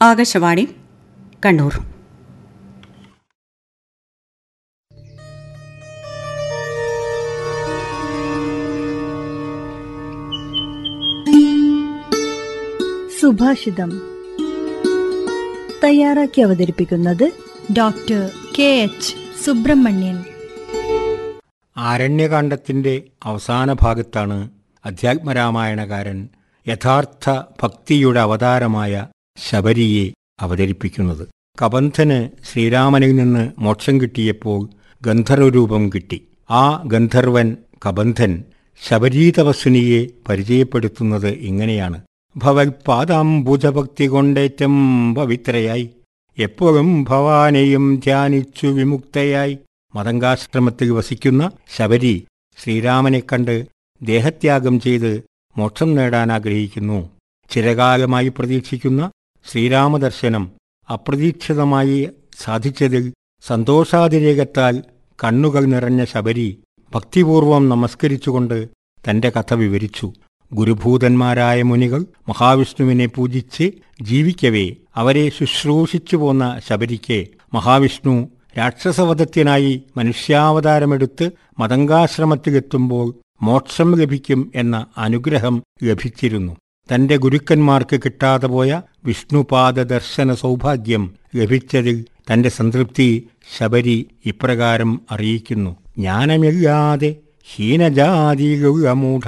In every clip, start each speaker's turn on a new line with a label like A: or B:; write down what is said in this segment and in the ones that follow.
A: ആകാശവാണി കണ്ണൂർ
B: സുഭാഷിതം തയ്യാറാക്കി അവതരിപ്പിക്കുന്നത്
C: ഡോക്ടർ കെ എച്ച് സുബ്രഹ്മണ്യൻ
D: ആരണ്യകാണ്ഡത്തിന്റെ അവസാന ഭാഗത്താണ് അധ്യാത്മരാമായണകാരൻ യഥാർത്ഥ ഭക്തിയുടെ അവതാരമായ ശബരിയെ അവതരിപ്പിക്കുന്നത് കബന്ധന് ശ്രീരാമനിൽ നിന്ന് മോക്ഷം കിട്ടിയപ്പോൾ ഗന്ധർവരൂപം കിട്ടി ആ ഗന്ധർവൻ കബന്ധൻ ശബരീ തപസ്വിനിയെ പരിചയപ്പെടുത്തുന്നത് ഇങ്ങനെയാണ് ഭവൽപാദാംബുജഭക്തി കൊണ്ടേറ്റം പവിത്രയായി എപ്പോഴും ഭവാനെയും ധ്യാനിച്ചു വിമുക്തയായി മതങ്കാശ്രമത്തിൽ വസിക്കുന്ന ശബരി ശ്രീരാമനെ കണ്ട് ദേഹത്യാഗം ചെയ്ത് മോക്ഷം നേടാൻ ആഗ്രഹിക്കുന്നു ചിരകാലമായി പ്രതീക്ഷിക്കുന്ന ശ്രീരാമദർശനം അപ്രതീക്ഷിതമായി സാധിച്ചതിൽ സന്തോഷാതിരേകത്താൽ കണ്ണുകൾ നിറഞ്ഞ ശബരി ഭക്തിപൂർവം നമസ്കരിച്ചുകൊണ്ട് തന്റെ കഥ വിവരിച്ചു ഗുരുഭൂതന്മാരായ മുനികൾ മഹാവിഷ്ണുവിനെ പൂജിച്ച് ജീവിക്കവേ അവരെ ശുശ്രൂഷിച്ചു പോന്ന ശബരിക്ക് മഹാവിഷ്ണു രാക്ഷസവധത്തിനായി മനുഷ്യാവതാരമെടുത്ത് മതങ്കാശ്രമത്തിലെത്തുമ്പോൾ മോക്ഷം ലഭിക്കും എന്ന അനുഗ്രഹം ലഭിച്ചിരുന്നു തന്റെ ഗുരുക്കന്മാർക്ക് കിട്ടാതെ പോയ വിഷ്ണുപാദ ദർശന സൗഭാഗ്യം ലഭിച്ചതിൽ തന്റെ സംതൃപ്തി ശബരി ഇപ്രകാരം അറിയിക്കുന്നു ജ്ഞാനമില്ലാതെ ഹീനജാതിയിലുള്ള മൂഢ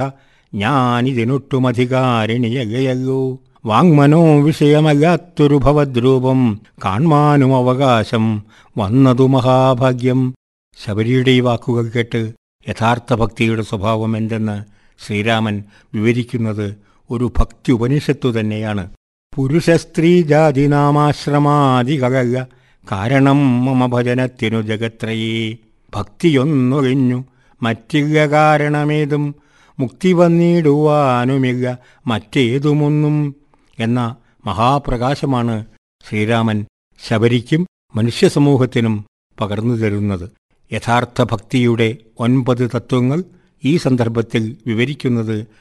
D: ഞാനിതിനൊട്ടുമധികാരിണിയകയല്ലോ വാങ്മനോ വിഷയമല്ലാത്തൊരു ഭവദ്രൂപം കാൺമാനും അവകാശം വന്നതു മഹാഭാഗ്യം ശബരിയുടെ ഈ വാക്കുകൾ കേട്ട് യഥാർത്ഥ ഭക്തിയുടെ സ്വഭാവം എന്തെന്ന് ശ്രീരാമൻ വിവരിക്കുന്നത് ഒരു ഭക്തി ഉപനിഷത്തു തന്നെയാണ് പുരുഷ സ്ത്രീ ജാതി നാമാശ്രമാദികളല്ല കാരണം മമ ഭജനത്തിനു ജഗത്രയേ ഭക്തിയൊന്നൊഴിഞ്ഞു മറ്റില്ല കാരണമേതും മുക്തി വന്നിടുവാനുമില്ല മറ്റേതുമൊന്നും എന്ന മഹാപ്രകാശമാണ് ശ്രീരാമൻ ശബരിക്കും മനുഷ്യസമൂഹത്തിനും പകർന്നു തരുന്നത് യഥാർത്ഥ ഭക്തിയുടെ ഒൻപത് തത്വങ്ങൾ ഈ സന്ദർഭത്തിൽ വിവരിക്കുന്നത്